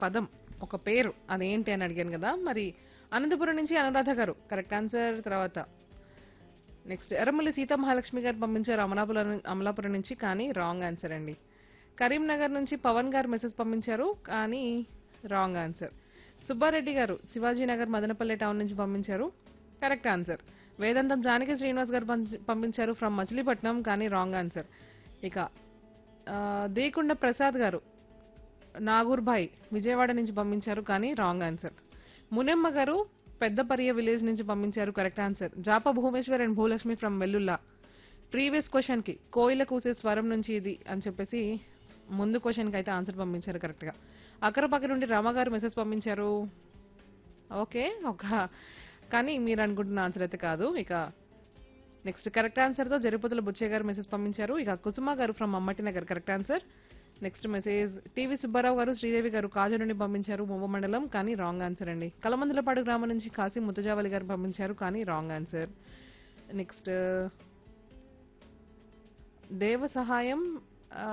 పదం ఒక పేరు అదేంటి అని అడిగాను కదా మరి అనంతపురం నుంచి అనురాధ గారు కరెక్ట్ ఆన్సర్ తర్వాత నెక్స్ట్ ఎర్రమల్లి సీతా మహాలక్ష్మి గారు పంపించారు అమలాపురం అమలాపురం నుంచి కానీ రాంగ్ ఆన్సర్ అండి కరీంనగర్ నుంచి పవన్ గారు మెసేజ్ పంపించారు కానీ రాంగ్ ఆన్సర్ సుబ్బారెడ్డి గారు శివాజీనగర్ మదనపల్లి టౌన్ నుంచి పంపించారు కరెక్ట్ ఆన్సర్ వేదాంతం జానకి శ్రీనివాస్ గారు పంచ- పంపించారు ఫ్రమ్ మచిలీపట్నం కానీ రాంగ్ ఆన్సర్ ఇక ఆ, దేకుండ ప్రసాద్ గారు నాగూర్ భాయ్ విజయవాడ నుంచి పంపించారు కానీ రాంగ్ ఆన్సర్ మునెమ్మ గారు పెద్దపరియ విలేజ్ నుంచి పంపించారు correct answer Japa Bhumeshwar and Bhulakshmi from Vellulla previous question కి కోయిల కూసే స్వరం నుంచి ఇది అని చెప్పేసి ముందు క్వశ్చన్ కి అయితే ఆన్సర్ పంపించారు కరెక్ట్ గా అక్కరపక్క నుండి రామ గారు మెసేజ్ పంపించారు ఓకే ఒక కానీ మీరు అనుకుంటున్న ఆన్సర్ అయితే కాదు ఇక నెక్స్ట్ కరెక్ట్ ఆన్సర్ తో జరిపోతుల బుచ్చయ్య గారు మెసేజ్ పంపించారు ఇక Kusuma garu from Ammati Nagar correct answer next message TV Subbarao garu Sridevi గారు కాజా నుండి పంపించారు మువ్వ మండలం కానీ రాంగ్ ఆన్సర్ అండి కలమందులపాడు గ్రామం నుంచి కాశీ ముత్తజావలి గారు పంపించారు కానీ రాంగ్ ఆన్సర్ నెక్స్ట్ దేవ సహాయం ఆ,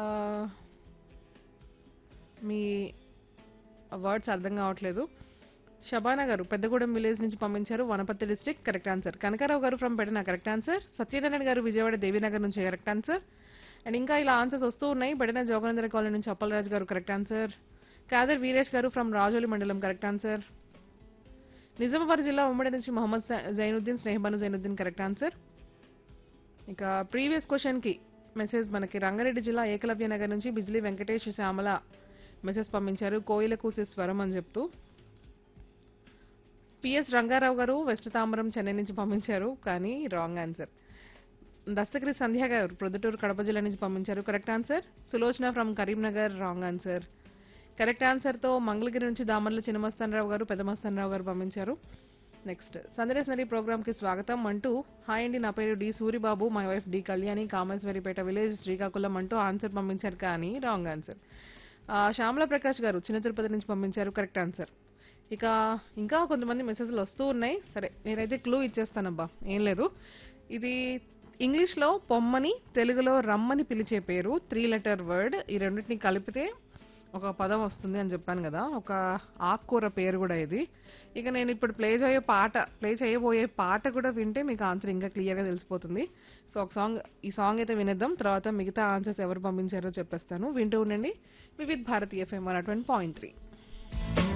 మీ వర్డ్స్ అర్థం కావట్లేదు షబానా గారు పెద్దగూడెం విలేజ్ నుంచి పంపించారు Wanaparthy district correct answer Kanakarao garu from Pedana correct answer Satyanarayana garu Vijayawada Devi Nagar నుంచి కరెక్ట్ ఆన్సర్ అండ్ ఇంకా ఇలా ఆన్సర్స్ వస్తూ ఉన్నాయి బెడన జోగనేంద్ర కాలనీ నుంచి అప్పలరాజు గారు కరెక్ట్ ఆన్సర్ కాదర్ వీరేష్ గారు ఫ్రమ్ రాజోలి మండలం కరెక్ట్ ఆన్సర్ నిజామాబాద్ జిల్లా ఉమ్మడి నుంచి మొహమ్మద్ జై- జైనుద్దీన్ స్నేహబాను జైనుద్దీన్ కరెక్ట్ ఆన్సర్ ఇక ప్రీవియస్ క్వశ్చన్ కి మెసేజ్ మనకి రంగారెడ్డి జిల్లా ఏకలవ్య నగర్ నుంచి బిజ్లీ వెంకటేష్ శ్యామల మెసేజ్ పంపించారు కోయిల కూసే స్వరం అని చెప్తూ పిఎస్ రంగారావు గారు వెస్ట్ తామరం చెన్నై నుంచి పంపించారు కానీ రాంగ్ ఆన్సర్ దస్తగిరి సంధ్య గారు ప్రొద్దుటూరు కడప జిల్లా నుంచి పంపించారు correct answer Sulochana from Karimnagar wrong answer correct answer తో మంగళగిరి నుంచి దామర్ల చిన్నమస్తానరావు గారు పెద్దమస్తానరావు గారు పంపించారు నెక్స్ట్ సందరేశ్వరి ప్రోగ్రామ్ కి స్వాగతం అంటూ హాయ్ అండి నా పేరు D Suribabu my wife D Kalyani Kameswaripeta village Srikakulam అంటూ ఆన్సర్ పంపించారు కానీ రాంగ్ ఆన్సర్ శ్యామల ప్రకాష్ గారు చిన్న తిరుపతి నుంచి పంపించారు కరెక్ట్ ఆన్సర్ ఇక ఇంకా కొంతమంది మెసేజ్లు వస్తూ ఉన్నాయి సరే నేనైతే క్లూ ఇచ్చేస్తానబ్బా ఏం లేదు ఇది ఇంగ్లీష్ లో పొమ్మని తెలుగులో రమ్మని పిలిచే పేరు త్రీ లెటర్ వర్డ్ ఈ రెండింటిని కలిపితే ఒక పదం వస్తుంది అని చెప్పాను కదా ఒక ఆకుకూర పేరు కూడా ఇది ఇక నేను ఇప్పుడు ప్లే చేయే పాట ప్లే చేయబోయే పాట కూడా వింటే మీకు ఆన్సర్ ఇంకా క్లియర్గా తెలిసిపోతుంది సో ఒక సాంగ్ ఈ సాంగ్ అయితే వినేద్దాం తర్వాత మిగతా ఆన్సర్స్ ఎవరు పంపించారో చెప్పేస్తాను వింటూ ఉండండి Vividh Bharati FM one point three